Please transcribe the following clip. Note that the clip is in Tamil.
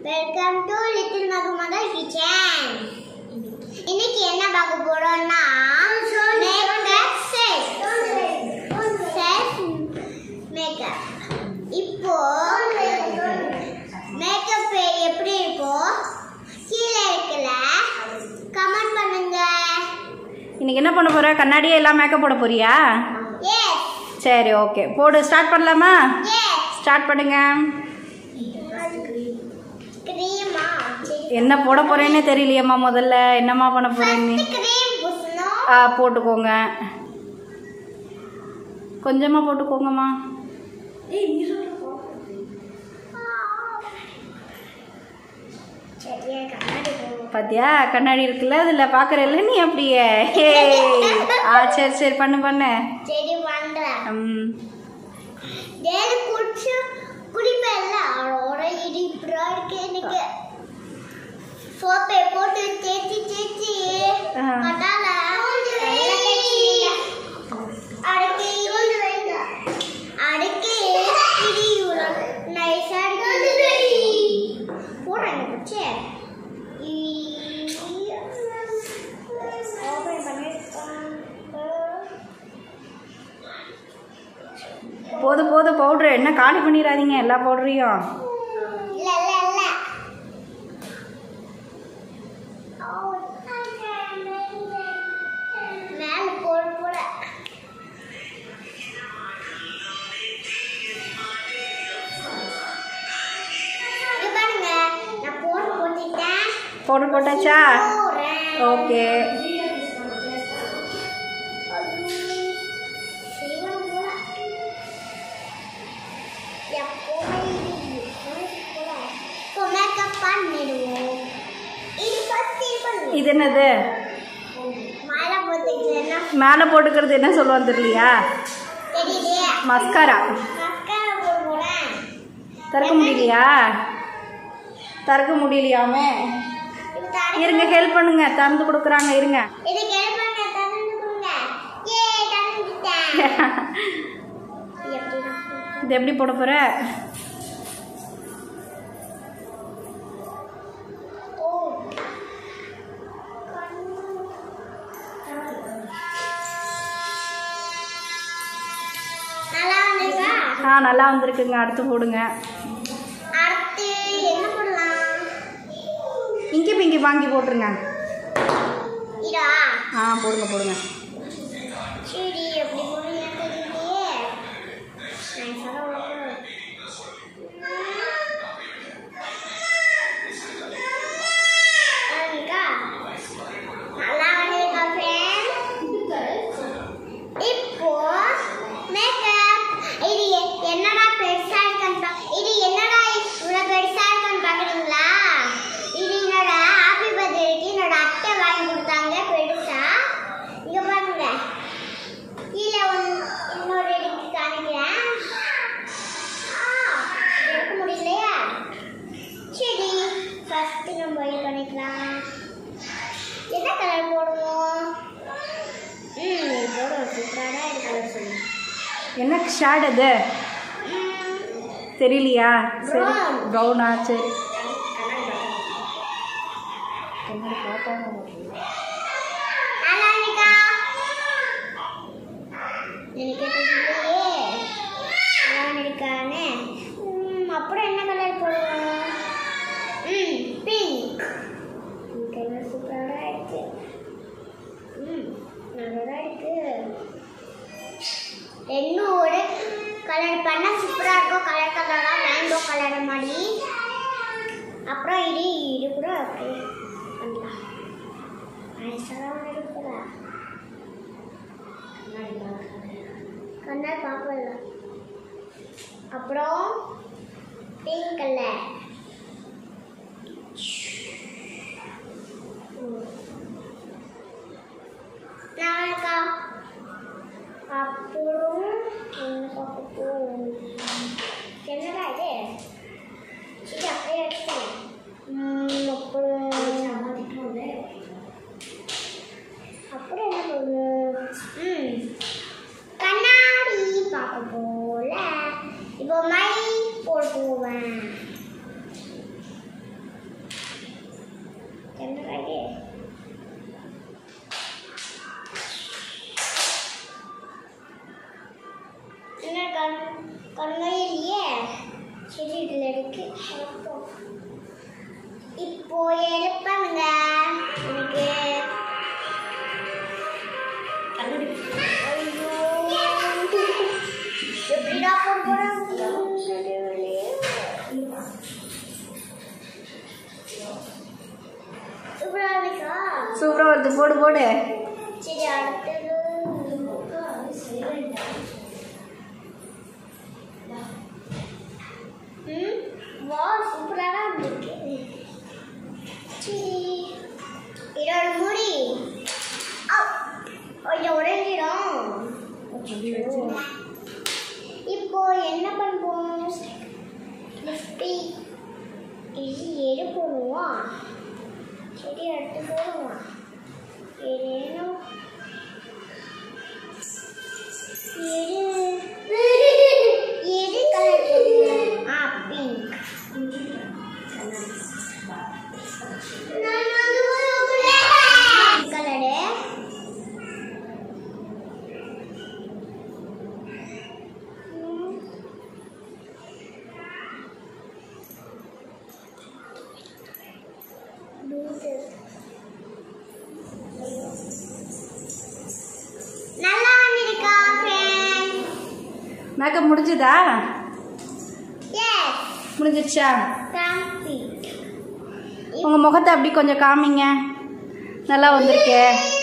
வெல்கம் டு லிட்டில் மகு மகள் கிச்சன் இன்னைக்கு என்ன பார்க்க போறோம்னா மேக்கப் செட் செட் மேக்கப் இப்போ மேக்கப் எப்படி இருக்கும் கீழே இருக்குல்ல கமெண்ட் பண்ணுங்க இன்னைக்கு என்ன பண்ண போற கண்ணாடியே எல்லாம் மேக்கப் போட போறியா எஸ் சரி ஓகே போடு ஸ்டார்ட் பண்ணலாமா எஸ் ஸ்டார்ட் பண்ணுங்க கிரீமா என்ன போட போறேன்னே தெரியலையம்மா முதல்ல என்னம்மா பண்ண போறேன்னு கிரீம் பூசணும் ஆ போட்டுக்கோங்க கொஞ்சமா போட்டுக்கோங்கம்மா சரியா கண்ணாடி போடுவோம் பாத்தியா கண்ணாடி இருக்குல்ல அதுல பாக்குறல்ல நீ அப்படியே ஹே ஆ சரி சரி பண்ணு பண்ணு சரி பண்றேன் ம் டேடி குடிச்சு குடிப்பேன்ல அவளோட இடிப்புறா இருக்கு எனக்கு சோப்பை போட்டு தேய்ச்சி தேய்ச்சி ஆ. கட்டால அடுக்கி அடுக்கி இடி நைஸா போடுறேன் குச்சி ஓபன் பண்ணிருக்கேன் போதும் போதும் பவுட்ரு என்ன காலி பண்ணிடாதீங்க எல்லா பவுடரையும் இல்ல இல்ல இல்ல மேல போட போட இங்க பாருங்க நான் போட போட்டுட்டேன் பவுடர் போட்டாச்சா போறேன் ஓகே சிவன் போல எப்பவுமே இப்போ மேக்கப் பண்ணிடுவோம் இது ஃபர்ஸ்ட் இது பண்ணுவோம் இது என்னது மாலை போட்டுக்கிறேன்னா மேலே போட்டுக்கிறது என்ன சொல்லுவான்னு தெரியலையா தெரியலையே மஸ்காரா மஸ்காரா போட போறேன் திறக்க முடியலையா திறக்க முடியலையாமே இது தர இருங்க ஹெல்ப் பண்ணுங்க திறந்து கொடுக்குறாங்க இருங்க இது கேட்பாங்க தந்து கொடுங்க ஏ தந்துட்டேன் எப்படி இது எப்படி போட போற ஓ நல்லா வந்துருக்கா ஆ நல்லா வந்திருக்குங்க அடுத்து போடுங்க அடுத்து என்ன பண்ணலாம் இங்கி பிங்கி வாங்கி போட்டுருங்க இதா ஆ போடுங்க போடுங்க சரி எப்படி போடுங்க தெரியலையே நான் சொல்ல உனக்கு அக்கா, நல்லா வந்திருக்கா friends? இப்போ மேக்கப் இது எ- என்னடா பெருசா இருக்குன்னு பா- இது என்னடா இவ்வளவு பெருசா இருக்குன்னு பாக்குறீங்களா இது என்னோட ஹாப்பி பர்த்டேக்கு என்னோட அத்தை வாங்கி கொடுத்தாங்க பெருசா இங்க பாருங்க கீழே ஒன்- இன்னொரு எடுத்து காணிக்கிறேன் ஆ, எடுக்க முடியலையா சரி ஃபர்ஸ்ட் நம்ம இது பண்ணிக்கலாம் என்ன கலர் போடுவோம் ம் இது போடுவோம் சூப்பராக இது கலர் சொல்லு என்ன ஷேட் அது தெரியலையா சரி Brown. ப்ரௌனா சரி நல்லா இருக்கா எனக்கு தெரியலையே நல்லா இருக்கானே ம், அப்புறம் என்ன கலர் போடுவோம் ம் பிங்க் கலர் சூப்பராக இருக்கு ம் நல்லா இருக்கு இன்னும் ஒரு கலர் பண்ணால் சூப்பராக இருக்கும் கலர் கலராக மேங்கோ கலர் மாதிரி அப்புறம் இது இது கூட அப்படியே பண்ணலாம் அழகாக இருக்குதா கண்ணாடி பார்க்கல அப்புறம் பிங்க் கலர் நாளைக்கா அப்புறம் என்ன பார்க்க போறோம்? என்னடா இது இது அப்படியே வச்சுட்டேன் ம், அப்புறம் அப்புறம் என்ன பண்ணுவோம் ம் கண்ணாடி பார்க்க போல இப்போ மை போட்டு போவேன் இதுல இருக்கு இப்போ எழுப்பாங்க எனக்கு கண்ணாடி ஐயோ எப்படிடா போட போறாங்க சூப்பரா இருக்கா சூப்பராக வருது போடு போடு சரி அடுத்தது ம் வா சூப்பராக இருக்கு சரி இதோட முடி அவ். ஐயோ உடைஞ்சிடும் இப்போ என்ன பண்ணுவோம் லிஃப்டி இது எடு போடுவோம் சரி எடுத்து போடுவோம் ஏதேனும் எது எது கலர் போடுவோம் ஆ பிங்க் கலரு நல்லா வந்திருக்கா ஃப்ரெண்ட் மேக்கப் முடிஞ்சுதா எஸ் முடிஞ்சிருச்சா கம்ப்ளீட் உங்கள் முகத்தை அப்படி கொஞ்சம் காமிங்க நல்லா வந்திருக்கே